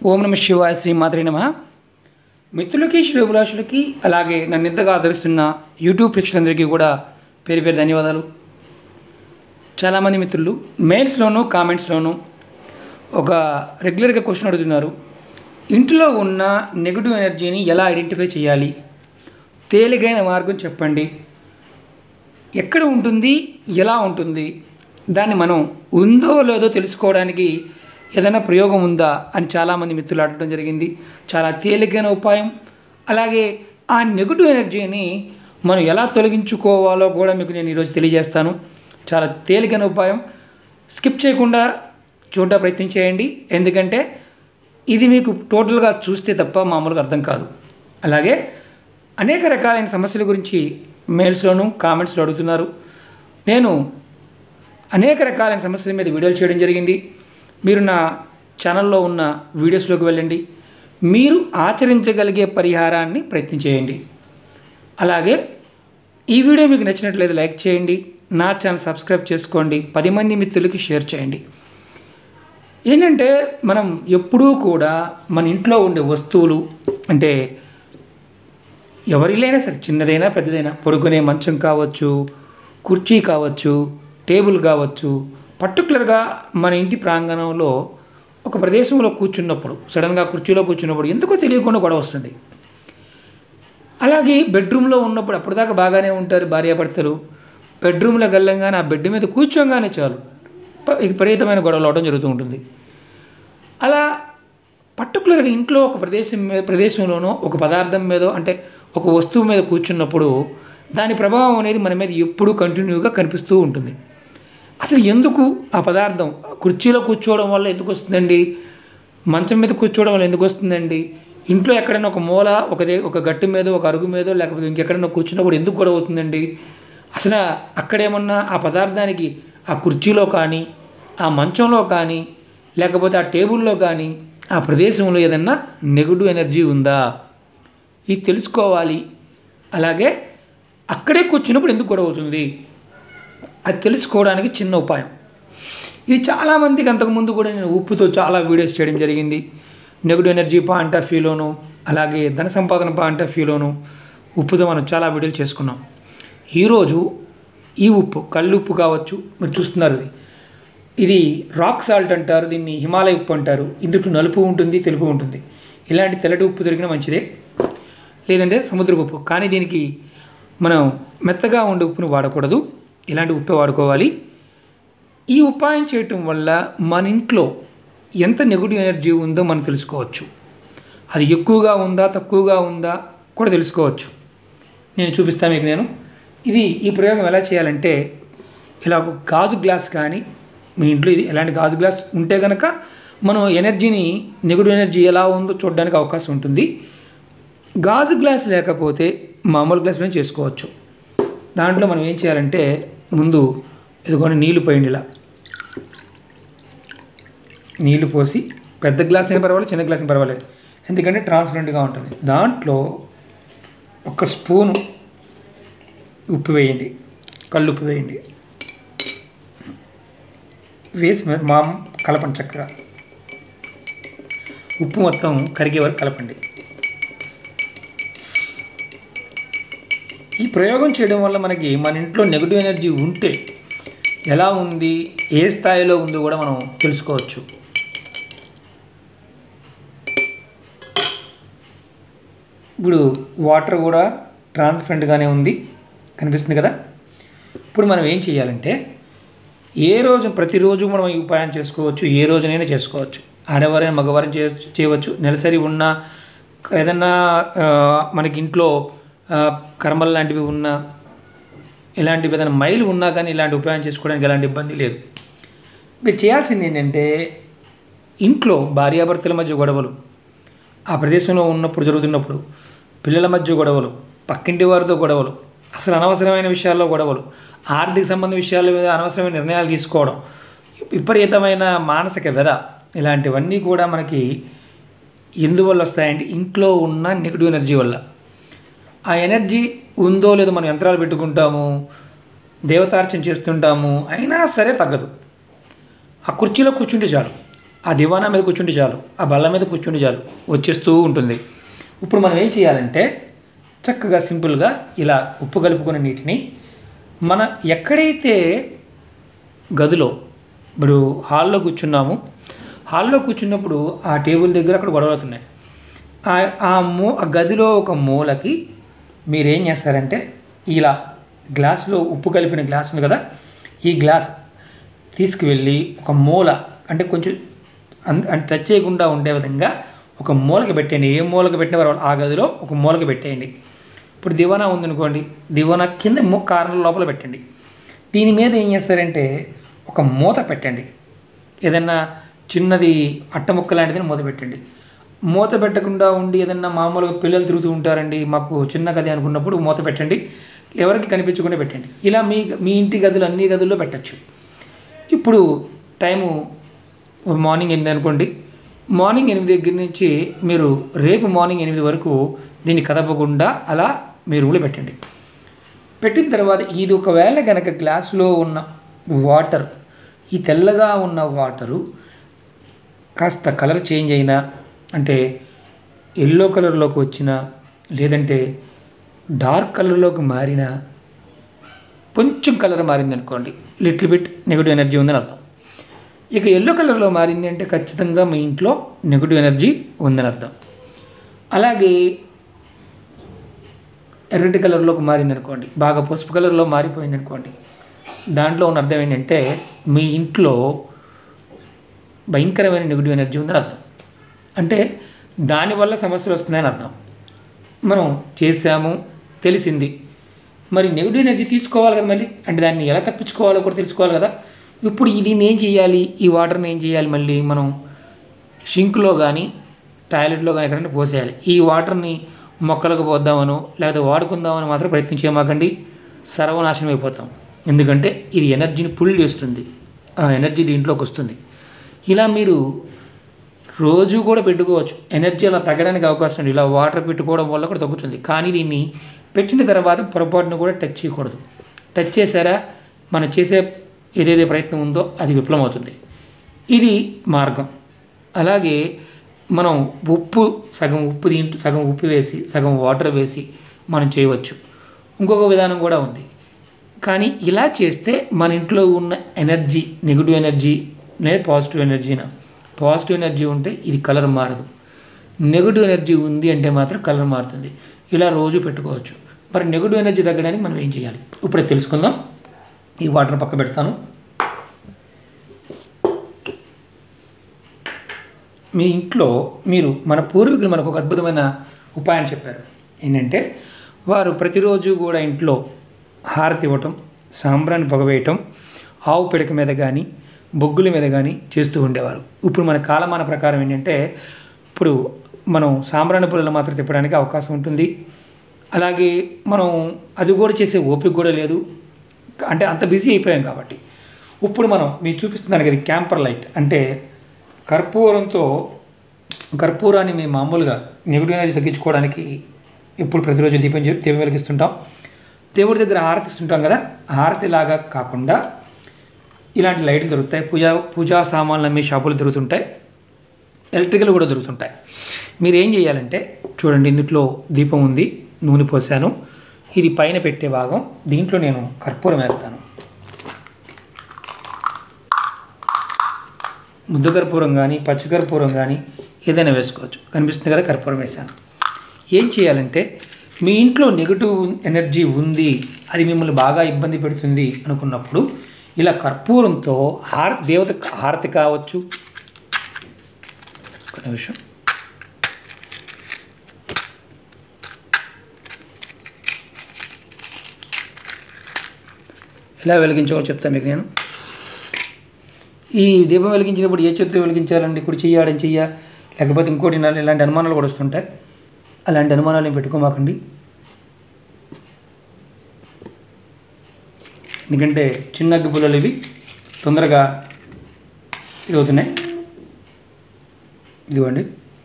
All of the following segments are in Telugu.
ఓం నమ శివాయ శ్రీమాత్రి నమ మిత్రులకి శ్రేభిలాషులకి అలాగే నన్ను ఇంతగా ఆదరిస్తున్న యూట్యూబ్ ప్రేక్షకులందరికీ కూడా పేరు పేరు ధన్యవాదాలు చాలామంది మిత్రులు మెయిల్స్లోను కామెంట్స్లోను ఒక రెగ్యులర్గా క్వశ్చన్ అడుగుతున్నారు ఇంట్లో ఉన్న నెగిటివ్ ఎనర్జీని ఎలా ఐడెంటిఫై చేయాలి తేలికైన మార్గం చెప్పండి ఎక్కడ ఉంటుంది ఎలా ఉంటుంది దాన్ని మనం ఉందో లేదో తెలుసుకోవడానికి ఏదైనా ప్రయోగం ఉందా అని చాలామంది మిత్రులు అడగడం జరిగింది చాలా తేలికైన ఉపాయం అలాగే ఆ నెగిటివ్ ఎనర్జీని మనం ఎలా తొలగించుకోవాలో కూడా మీకు నేను ఈరోజు తెలియజేస్తాను చాలా తేలికైన ఉపాయం స్కిప్ చేయకుండా చూడ ప్రయత్నం చేయండి ఎందుకంటే ఇది మీకు టోటల్గా చూస్తే తప్ప మామూలుగా అర్థం కాదు అలాగే అనేక రకాలైన సమస్యల గురించి మెయిల్స్లోను కామెంట్స్లో అడుగుతున్నారు నేను అనేక రకాలైన సమస్యల మీద వీడియోలు చేయడం జరిగింది మీరు నా ఛానల్లో ఉన్న వీడియోస్లోకి వెళ్ళండి మీరు ఆచరించగలిగే పరిహారాన్ని ప్రయత్నం చేయండి అలాగే ఈ వీడియో మీకు నచ్చినట్లయితే లైక్ చేయండి నా ఛానల్ సబ్స్క్రైబ్ చేసుకోండి పది మంది మిత్రులకి షేర్ చేయండి ఏంటంటే మనం ఎప్పుడూ కూడా మన ఇంట్లో ఉండే వస్తువులు అంటే ఎవరిలైనా సరే చిన్నదైనా పెద్దదైనా పడుకునే మంచం కావచ్చు కుర్చీ కావచ్చు టేబుల్ కావచ్చు పర్టికులర్గా మన ఇంటి ప్రాంగణంలో ఒక ప్రదేశంలో కూర్చున్నప్పుడు సడన్గా కుర్చీలో కూర్చున్నప్పుడు ఎందుకో తెలియకుండా గొడవ వస్తుంది అలాగే బెడ్రూమ్లో ఉన్నప్పుడు అప్పటిదాకా బాగానే ఉంటారు భార్యాభర్తలు బెడ్రూమ్లో గల్లంగానే ఆ బెడ్ మీద కూర్చోగానే చాలు ప- విపరీతమైన గొడవలు అవడం జరుగుతూ ఉంటుంది అలా పర్టికులర్గా ఇంట్లో ఒక ప్రదేశం మీద ప్రదేశంలోనో ఒక పదార్థం మీదో అంటే ఒక వస్తువు మీద కూర్చున్నప్పుడు దాని ప్రభావం అనేది మన మీద ఎప్పుడూ కంటిన్యూగా కనిపిస్తూ ఉంటుంది అసలు ఎందుకు ఆ పదార్థం కుర్చీలో కూర్చోవడం వల్ల ఎందుకు వస్తుందండి మంచం మీద కూర్చోవడం వల్ల ఎందుకు వస్తుందండి ఇంట్లో ఎక్కడైనా ఒక మూల ఒక దే ఒక గట్టు మీద ఒక అరుగు మీద లేకపోతే ఇంకెక్కడైనా కూర్చున్నప్పుడు ఎందుకు గొడవ అవుతుందండి అసలు అక్కడేమన్నా ఆ పదార్థానికి ఆ కుర్చీలో కానీ ఆ మంచంలో కానీ లేకపోతే ఆ టేబుల్లో కానీ ఆ ప్రదేశంలో ఏదన్నా నెగిటివ్ ఎనర్జీ ఉందా ఇది తెలుసుకోవాలి అలాగే అక్కడే కూర్చున్నప్పుడు ఎందుకు గొడవ అవుతుంది అది తెలుసుకోవడానికి చిన్న ఉపాయం ఇది చాలామందికి అంతకుముందు కూడా నేను ఉప్పుతో చాలా వీడియోస్ చేయడం జరిగింది నెగిటివ్ ఎనర్జీ పాయింట్ ఆఫ్ వ్యూలోను అలాగే ధన సంపాదన పాయింట్ ఆఫ్ వ్యూలోను ఉప్పుతో మనం చాలా వీడియోలు చేసుకున్నాం ఈరోజు ఈ ఉప్పు కళ్ళు ఉప్పు కావచ్చు మీరు చూస్తున్నారు ఇది ఇది రాక్ సాల్ట్ అంటారు దీన్ని హిమాలయ ఉప్పు అంటారు ఇందులో నలుపు ఉంటుంది తెలుపు ఉంటుంది ఇలాంటి తెల్లటి ఉప్పు దొరికిన మంచిదే లేదంటే సముద్రపు ఉప్పు కానీ దీనికి మనం మెత్తగా ఉండే ఉప్పును వాడకూడదు ఇలాంటి ఉప్పే వాడుకోవాలి ఈ ఉపాయం చేయటం వల్ల మన ఇంట్లో ఎంత నెగిటివ్ ఎనర్జీ ఉందో మనం తెలుసుకోవచ్చు అది ఎక్కువగా ఉందా తక్కువగా ఉందా కూడా తెలుసుకోవచ్చు నేను చూపిస్తాను మీకు నేను ఇది ఈ ప్రయోగం ఎలా చేయాలంటే ఇలా ఒక గాజు గ్లాస్ కానీ మీ ఇంట్లో ఇది ఎలాంటి గాజు గ్లాస్ ఉంటే కనుక మనం ఎనర్జీని నెగిటివ్ ఎనర్జీ ఎలా ఉందో చూడడానికి అవకాశం ఉంటుంది గాజు గ్లాస్ లేకపోతే మామూలు గ్లాసులో చేసుకోవచ్చు దాంట్లో మనం ఏం చేయాలంటే ముందు ఇదిగోండి నీళ్లు పోయండి ఇలా నీళ్లు పోసి పెద్ద గ్లాస్ అయినా పర్వాలేదు చిన్న గ్లాస్ అయినా పర్వాలేదు ఎందుకంటే ట్రాన్స్పరెంట్గా ఉంటుంది దాంట్లో ఒక స్పూను ఉప్పు వేయండి కళ్ళు ఉప్పు వేయండి వేసి మరి మా కలపండి చక్కగా ఉప్పు మొత్తం కరిగే వరకు కలపండి ఈ ప్రయోగం చేయడం వల్ల మనకి మన ఇంట్లో నెగిటివ్ ఎనర్జీ ఉంటే ఎలా ఉంది ఏ స్థాయిలో ఉందో కూడా మనం తెలుసుకోవచ్చు ఇప్పుడు వాటర్ కూడా ట్రాన్స్పరెంట్గానే ఉంది కనిపిస్తుంది కదా ఇప్పుడు మనం ఏం చేయాలంటే ఏ రోజు ప్రతిరోజు మనం ఈ ఉపాయం చేసుకోవచ్చు ఏ రోజునైనా చేసుకోవచ్చు ఆడవారైనా మగవారైనా చేయ చేయవచ్చు నెలసరి ఉన్న ఏదన్నా ఆ, మనకి ఇంట్లో ఆ, కర్మలు లాంటివి ఉన్నా ఇలాంటివి ఏదైనా మైలు ఉన్నా కానీ ఇలాంటి ఉపాయం చేసుకోవడానికి ఎలాంటి ఇబ్బంది లేదు మీరు చేయాల్సింది ఏంటంటే ఇంట్లో భార్యాభర్తల మధ్య గొడవలు ఆ ప్రదేశంలో ఉన్నప్పుడు జరుగుతున్నప్పుడు పిల్లల మధ్య గొడవలు పక్కింటి వారితో గొడవలు అసలు అనవసరమైన విషయాల్లో గొడవలు ఆర్థిక సంబంధ విషయాల మీద అనవసరమైన నిర్ణయాలు తీసుకోవడం విపరీతమైన మానసిక వ్యధ ఇలాంటివన్నీ కూడా మనకి ఎందువల్ల వస్తాయంటే ఇంట్లో ఉన్న నెగిటివ్ ఎనర్జీ వల్ల ఆ ఎనర్జీ ఉందో లేదో మనం యంత్రాలు పెట్టుకుంటాము దేవతార్చన చేస్తుంటాము అయినా సరే తగ్గదు ఆ కుర్చీలో కూర్చుంటే చాలు ఆ దివానా మీద కూర్చుంటే చాలు ఆ బల్ల మీద కూర్చుంటే చాలు వచ్చేస్తూ ఉంటుంది ఇప్పుడు మనం ఏం చేయాలంటే చక్కగా సింపుల్గా ఇలా ఉప్పు కలుపుకున్న నీటిని మన ఎక్కడైతే గదిలో ఇప్పుడు హాల్లో కూర్చున్నాము హాల్లో కూర్చున్నప్పుడు ఆ టేబుల్ దగ్గర అక్కడ గొడవలు అవుతున్నాయి ఆ- ఆ మూ ఆ గదిలో ఒక మూలకి మీరేం చేస్తారంటే ఇలా గ్లాసులో ఉప్పు కలిపిన గ్లాస్ ఉంది కదా ఈ గ్లాస్ తీసుకువెళ్ళి ఒక మూల అంటే కొంచెం అన్- అంటే టచ్ చేయకుండా ఉండే విధంగా ఒక మూలకి పెట్టండి ఏ మూలకి పెట్టిన వారు ఆ గదిలో ఒక మూలకి పెట్టేయండి ఇప్పుడు దివానా ఉందనుకోండి దివానా కింద ము- కార్నర్ లోపల పెట్టండి దీని మీద ఏం చేస్తారంటే ఒక మూత పెట్టండి ఏదన్నా చిన్నది అట్ట ముక్క లాంటిది మూత పెట్టండి మూత పెట్టకుండా ఉండి ఏదన్నా మామూలుగా పిల్లలు తిరుగుతూ ఉంటారండి మాకు చిన్న గది అనుకున్నప్పుడు మూత పెట్టండి ఎవరికి కనిపించకుండా పెట్టండి ఇలా మీ మీ ఇంటి గదులు అన్ని గదుల్లో పెట్టచ్చు ఇప్పుడు టైము మార్నింగ్ ఎనిమిది అనుకోండి మార్నింగ్ ఎనిమిది దగ్గర నుంచి మీరు రేపు మార్నింగ్ ఎనిమిది వరకు దీన్ని కదపకుండా అలా మీ రూమ్లో పెట్టండి పెట్టిన తర్వాత ఇది ఒకవేళ కనుక గ్లాసులో ఉన్న వాటర్ ఈ తెల్లగా ఉన్న వాటరు కాస్త కలర్ చేంజ్ అయినా అంటే ఎల్లో కలర్లోకి వచ్చినా లేదంటే డార్క్ కలర్లోకి మారినా కొంచెం కలర్ మారింది అనుకోండి లిటిల్ బిట్ నెగిటివ్ ఎనర్జీ ఉందని అర్థం ఇక ఎల్లో కలర్లో మారింది అంటే ఖచ్చితంగా మీ ఇంట్లో నెగిటివ్ ఎనర్జీ ఉందని అర్థం అలాగే ఎర్రటి కలర్లోకి మారింది అనుకోండి బాగా పసుపు కలర్లో మారిపోయింది అనుకోండి దాంట్లో ఉన్న అర్థం ఏంటంటే మీ ఇంట్లో భయంకరమైన నెగిటివ్ ఎనర్జీ ఉందని అర్థం అంటే దానివల్ల సమస్యలు వస్తున్నాయని అర్థం మనం చేసాము తెలిసింది మరి నెగిటివ్ ఎనర్జీ తీసుకోవాలి కదా మళ్ళీ అంటే దాన్ని ఎలా తప్పించుకోవాలో కూడా తెలుసుకోవాలి కదా ఇప్పుడు ఇది ఏం చేయాలి ఈ వాటర్ని ఏం చేయాలి మళ్ళీ మనం షింక్లో కానీ టాయిలెట్లో కానీ ఎక్కడైనా పోసేయాలి ఈ వాటర్ని మొక్కలకు పోద్దామనో లేకపోతే వాడుకుందామని మాత్రం ప్రయత్నం చేయమాకండి సర్వనాశనం అయిపోతాం ఎందుకంటే ఇది ఎనర్జీని పుల్ చేస్తుంది ఆ ఎనర్జీ దీంట్లోకి వస్తుంది ఇలా మీరు రోజు కూడా పెట్టుకోవచ్చు ఎనర్జీ అలా తగ్గడానికి అవకాశం ఉంది ఇలా వాటర్ పెట్టుకోవడం వల్ల కూడా తగ్గుతుంది కానీ దీన్ని పెట్టిన తర్వాత పొరపాటును కూడా టచ్ చేయకూడదు టచ్ చేశారా మనం చేసే ఏదైతే ప్రయత్నం ఉందో అది విఫలమవుతుంది ఇది మార్గం అలాగే మనం ఉప్పు సగం ఉప్పు దీంట్లో సగం ఉప్పు వేసి సగం వాటర్ వేసి మనం చేయవచ్చు ఇంకొక విధానం కూడా ఉంది కానీ ఇలా చేస్తే మన ఇంట్లో ఉన్న ఎనర్జీ నెగిటివ్ ఎనర్జీ లేదా పాజిటివ్ ఎనర్జీనా పాజిటివ్ ఎనర్జీ ఉంటే ఇది కలర్ మారదు నెగిటివ్ ఎనర్జీ ఉంది అంటే మాత్రం కలర్ మారుతుంది ఇలా రోజు పెట్టుకోవచ్చు మరి నెగిటివ్ ఎనర్జీ తగ్గడానికి మనం ఏం చేయాలి ఇప్పుడే తెలుసుకుందాం ఈ వాటర్ పక్క పెడతాను మీ ఇంట్లో మీరు మన పూర్వీకులు మనకు ఒక అద్భుతమైన ఉపాయం చెప్పారు ఏంటంటే వారు ప్రతిరోజు కూడా ఇంట్లో హారతి ఇవ్వటం సాంబ్రాన్ని పొగవేయటం ఆవు పిడక మీద కానీ బొగ్గుల మీద కానీ చేస్తూ ఉండేవారు ఇప్పుడు మన కాలమాన ప్రకారం ఏంటంటే ఇప్పుడు మనం సాంబ్రాణి పుల్లలు మాత్రం తిప్పడానికి అవకాశం ఉంటుంది అలాగే మనం అది కూడా చేసే ఓపిక కూడా లేదు అంటే అంత బిజీ అయిపోయాం కాబట్టి ఇప్పుడు మనం మీకు చూపిస్తున్నాను కదా క్యాంపర్ లైట్ అంటే కర్పూరంతో కర్పూరాన్ని మేము మామూలుగా నెగిటివ్ ఎనర్జీ తగ్గించుకోవడానికి ఎప్పుడు ప్రతిరోజు దీపం చే- దీపం వెలిగిస్తుంటాం దేవుడి దగ్గర హారతి ఇస్తుంటాం కదా హారతి లాగా కాకుండా ఇలాంటి లైట్లు దొరుకుతాయి పూజా పూజా సామాన్లు అమ్మే షాపులు దొరుకుతుంటాయి ఎలక్ట్రికల్ కూడా దొరుకుతుంటాయి మీరు ఏం చేయాలంటే చూడండి ఇందులో దీపం ఉంది నూనె పోసాను ఇది పైన పెట్టే భాగం దీంట్లో నేను కర్పూరం వేస్తాను ముద్ద కర్పూరం కానీ పచ్చి కర్పూరం కానీ ఏదైనా వేసుకోవచ్చు కనిపిస్తుంది కదా కర్పూరం వేసాను ఏం చేయాలంటే మీ ఇంట్లో నెగిటివ్ ఎనర్జీ ఉంది అది మిమ్మల్ని బాగా ఇబ్బంది పెడుతుంది అనుకున్నప్పుడు ఇలా కర్పూరంతో హార దేవత హారతి కావచ్చు ఒక నిమిషం ఎలా వెలిగించాలో చెప్తాను మీకు నేను ఈ దీపం వెలిగించినప్పుడు ఏ చేతితో వెలిగించాలండి ఇప్పుడు చెయ్యాడని చెయ్య లేకపోతే ఇంకోటి ఇలా- ఇలాంటి అనుమానాలు కూడా వస్తుంటాయి అలాంటి అనుమానాలు ఏం పెట్టుకోమాకండి ఎందుకంటే చిన్న అగ్గి పుల్లలు ఇవి తొందరగా ఇది అవుతున్నాయి ఇదిగోండి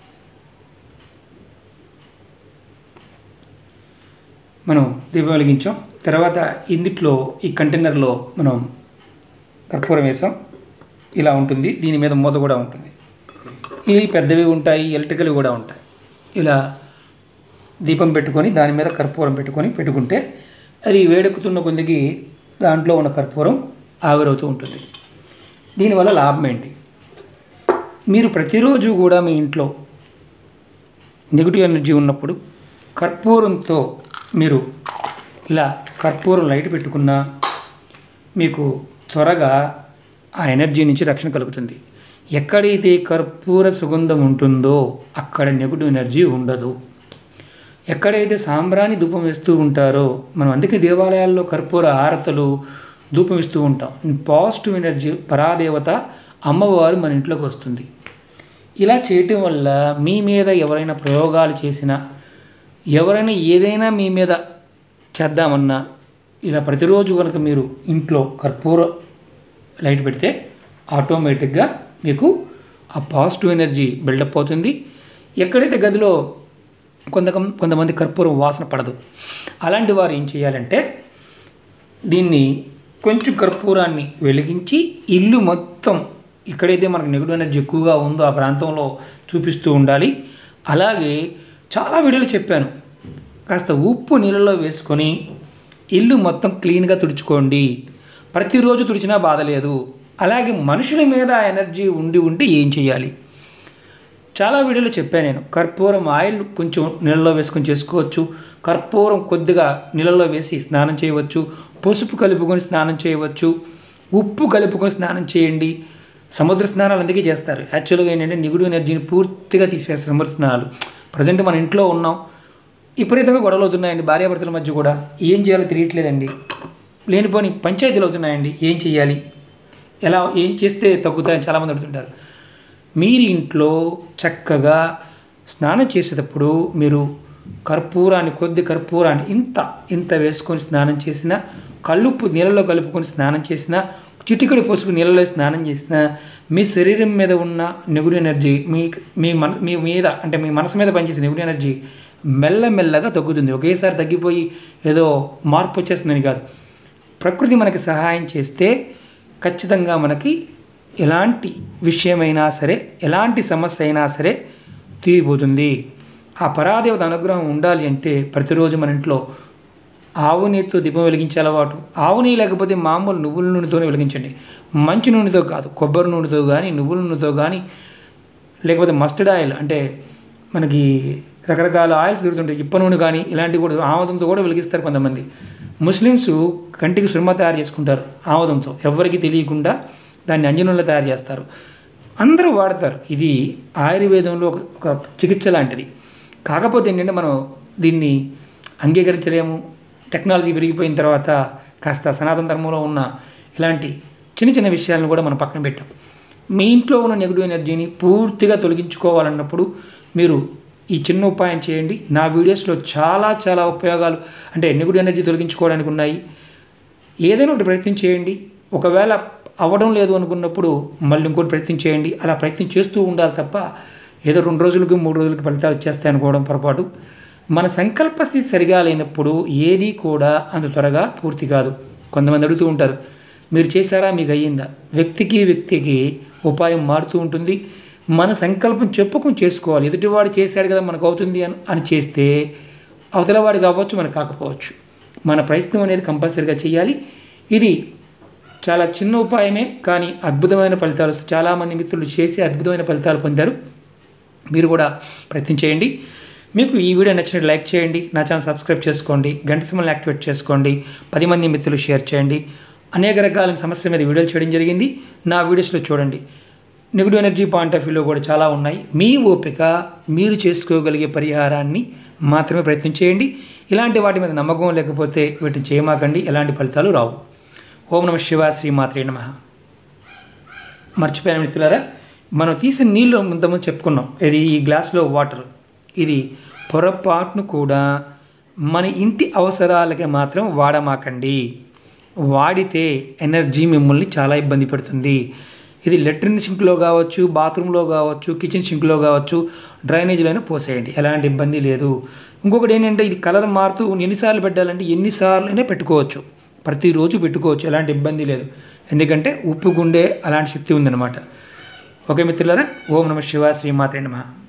మనం దీపం వెలిగించాం తర్వాత ఇందుట్లో ఈ కంటైనర్లో మనం కర్పూరం వేసాం ఇలా ఉంటుంది దీని మీద మూత కూడా ఉంటుంది ఇవి పెద్దవి ఉంటాయి ఎలక్ట్రికల్ కూడా ఉంటాయి ఇలా దీపం పెట్టుకొని దాని మీద కర్పూరం పెట్టుకొని పెట్టుకుంటే అది వేడెక్కుతున్న కొద్దికి దాంట్లో ఉన్న కర్పూరం ఆవిరవుతూ ఉంటుంది దీనివల్ల లాభం ఏంటి మీరు ప్రతిరోజు కూడా మీ ఇంట్లో నెగిటివ్ ఎనర్జీ ఉన్నప్పుడు కర్పూరంతో మీరు ఇలా కర్పూరం లైట్ పెట్టుకున్నా మీకు త్వరగా ఆ ఎనర్జీ నుంచి రక్షణ కలుగుతుంది ఎక్కడైతే కర్పూర సుగంధం ఉంటుందో అక్కడ నెగిటివ్ ఎనర్జీ ఉండదు ఎక్కడైతే సాంబ్రాణి ధూపం వేస్తూ ఉంటారో మనం అందుకే దేవాలయాల్లో కర్పూర హారతలు ధూపం ఇస్తూ ఉంటాం పాజిటివ్ ఎనర్జీ పరాదేవత అమ్మవారు మన ఇంట్లోకి వస్తుంది ఇలా చేయటం వల్ల మీ మీద ఎవరైనా ప్రయోగాలు చేసినా ఎవరైనా ఏదైనా మీ మీద చేద్దామన్నా ఇలా ప్రతిరోజు కనుక మీరు ఇంట్లో కర్పూర లైట్ పెడితే ఆటోమేటిక్గా మీకు ఆ పాజిటివ్ ఎనర్జీ బిల్డప్ అవుతుంది ఎక్కడైతే గదిలో కొంత కొంతమంది కర్పూరం వాసన పడదు అలాంటి వారు ఏం చేయాలంటే దీన్ని కొంచెం కర్పూరాన్ని వెలిగించి ఇల్లు మొత్తం ఎక్కడైతే మనకు నెగిటివ్ ఎనర్జీ ఎక్కువగా ఉందో ఆ ప్రాంతంలో చూపిస్తూ ఉండాలి అలాగే చాలా వీడియోలు చెప్పాను కాస్త ఉప్పు నీళ్ళలో వేసుకొని ఇల్లు మొత్తం క్లీన్గా తుడుచుకోండి ప్రతిరోజు తుడిచినా బాధ లేదు అలాగే మనుషుల మీద ఆ ఎనర్జీ ఉండి ఉంటే ఏం చేయాలి చాలా వీడియోలో చెప్పాను నేను కర్పూరం ఆయిల్ కొంచెం నీళ్ళలో వేసుకొని చేసుకోవచ్చు కర్పూరం కొద్దిగా నీళ్ళలో వేసి స్నానం చేయవచ్చు పసుపు కలుపుకొని స్నానం చేయవచ్చు ఉప్పు కలుపుకొని స్నానం చేయండి సముద్ర స్నానాలు అందుకే చేస్తారు యాక్చువల్గా ఏంటంటే నిగుడు ఎనర్జీని పూర్తిగా తీసివేస్తారు సముద్ర స్నానాలు ప్రజెంట్ మన ఇంట్లో ఉన్నాం విపరీతంగా గొడవలు అవుతున్నాయండి భార్యాభర్తల మధ్య కూడా ఏం చేయాలో తెలియట్లేదండి లేనిపోని పంచాయతీలు అవుతున్నాయండి ఏం చేయాలి ఎలా ఏం చేస్తే తగ్గుతాయని చాలామంది అడుగుతుంటారు మీరు ఇంట్లో చక్కగా స్నానం చేసేటప్పుడు మీరు కర్పూరాన్ని కొద్ది కర్పూరాన్ని ఇంత ఇంత వేసుకొని స్నానం చేసిన కళ్ళుప్పు నీళ్ళలో కలుపుకొని స్నానం చేసిన చిటికడి పసుపు నీళ్ళలో స్నానం చేసిన మీ శరీరం మీద ఉన్న నెగుడు ఎనర్జీ మీ మీ మన మీ మీద అంటే మీ మనసు మీద పనిచేసే నెగుడు ఎనర్జీ మెల్లమెల్లగా తగ్గుతుంది ఒకేసారి తగ్గిపోయి ఏదో మార్పు వచ్చేస్తుందని కాదు ప్రకృతి మనకి సహాయం చేస్తే ఖచ్చితంగా మనకి ఎలాంటి విషయమైనా సరే ఎలాంటి సమస్య అయినా సరే తీరిపోతుంది ఆ పరాదేవత అనుగ్రహం ఉండాలి అంటే ప్రతిరోజు మన ఇంట్లో ఆవు నెయ్యితో దీపం వెలిగించే అలవాటు ఆవు నెయ్యి లేకపోతే మామూలు నువ్వుల నూనెతోనే వెలిగించండి మంచి నూనెతో కాదు కొబ్బరి నూనెతో కానీ నువ్వుల నూనెతో కానీ లేకపోతే మస్టర్డ్ ఆయిల్ అంటే మనకి రకరకాల ఆయిల్స్ దొరుకుతుంటాయి ఇప్ప నూనె కానీ ఇలాంటివి కూడా ఆముదంతో కూడా వెలిగిస్తారు కొంతమంది ముస్లిమ్స్ కంటికి సుర్మ తయారు చేసుకుంటారు ఆముదంతో ఎవరికి తెలియకుండా దాన్ని అంజనంలో తయారు చేస్తారు అందరూ వాడతారు ఇది ఆయుర్వేదంలో ఒక ఒక చికిత్స లాంటిది కాకపోతే ఏంటంటే మనం దీన్ని అంగీకరించలేము టెక్నాలజీ పెరిగిపోయిన తర్వాత కాస్త సనాతన ధర్మంలో ఉన్న ఇలాంటి చిన్న చిన్న విషయాలను కూడా మనం పక్కన పెట్టాం మీ ఇంట్లో ఉన్న నెగిటివ్ ఎనర్జీని పూర్తిగా తొలగించుకోవాలన్నప్పుడు మీరు ఈ చిన్న ఉపాయం చేయండి నా వీడియోస్లో చాలా చాలా ఉపయోగాలు అంటే నెగిటివ్ ఎనర్జీ తొలగించుకోవడానికి ఉన్నాయి ఏదైనా ఒకటి ప్రయత్నం చేయండి ఒకవేళ అవ్వడం లేదు అనుకున్నప్పుడు మళ్ళీ ఇంకోటి ప్రయత్నం చేయండి అలా ప్రయత్నం చేస్తూ ఉండాలి తప్ప ఏదో రెండు రోజులకి మూడు రోజులకి ఫలితాలు వచ్చేస్తాయి అనుకోవడం పొరపాటు మన సంకల్ప స్థితి సరిగా లేనప్పుడు ఏది కూడా అంత త్వరగా పూర్తి కాదు కొంతమంది అడుగుతూ ఉంటారు మీరు చేశారా మీకు అయ్యిందా వ్యక్తికి వ్యక్తికి ఉపాయం మారుతూ ఉంటుంది మన సంకల్పం చెప్పుకొని చేసుకోవాలి ఎదుటివాడు చేశాడు కదా మనకు అవుతుంది అని అని చేస్తే అవతలవాడికి అవ్వచ్చు మనకు కాకపోవచ్చు మన ప్రయత్నం అనేది కంపల్సరీగా చేయాలి ఇది చాలా చిన్న ఉపాయమే కానీ అద్భుతమైన ఫలితాలు వస్తాయి. చాలామంది మిత్రులు చేసి అద్భుతమైన ఫలితాలు పొందారు మీరు కూడా ప్రయత్నం చేయండి మీకు ఈ వీడియో నచ్చినట్టు లైక్ చేయండి నా ఛానల్ సబ్స్క్రైబ్ చేసుకోండి గంట సింబల్ని యాక్టివేట్ చేసుకోండి పది మంది మిత్రులు షేర్ చేయండి అనేక రకాల సమస్యల మీద వీడియోలు చేయడం జరిగింది నా వీడియోస్లో చూడండి నెగిటివ్ ఎనర్జీ పాయింట్ ఆఫ్ వ్యూలో కూడా చాలా ఉన్నాయి మీ ఓపిక మీరు చేసుకోగలిగే పరిహారాన్ని మాత్రమే ప్రయత్నం చేయండి ఇలాంటి వాటి మీద నమ్మకం లేకపోతే వీటిని చేయమాకండి ఎలాంటి ఫలితాలు రావు ఓం నమ శివ శ్రీమాత్రే నమ మర్చిపోయాను మిత్రులారా మనం తీసిన నీళ్ళు ఇంతకుముందు చెప్పుకున్నాం ఇది ఈ గ్లాస్లో వాటర్ ఇది పొరపాటును కూడా మన ఇంటి అవసరాలకి మాత్రం వాడమాకండి వాడితే ఎనర్జీ మిమ్మల్ని చాలా ఇబ్బంది పెడుతుంది ఇది లెట్రిన్ సింక్లో కావచ్చు బాత్రూంలో కావచ్చు కిచెన్ సింక్లో కావచ్చు డ్రైనేజీలోనే పోసేయండి ఎలాంటి ఇబ్బంది లేదు ఇంకొకటి ఏంటంటే ఇది కలర్ మారుతూ ఎన్నిసార్లు పెట్టాలంటే ఎన్నిసార్లు అయినా పెట్టుకోవచ్చు ప్రతిరోజు పెట్టుకోవచ్చు ఎలాంటి ఇబ్బంది లేదు ఎందుకంటే ఉప్పు గుండె అలాంటి శక్తి ఉందన్నమాట ఓకే మిత్రులారా ఓం నమ శివ శ్రీమాత్రే నమ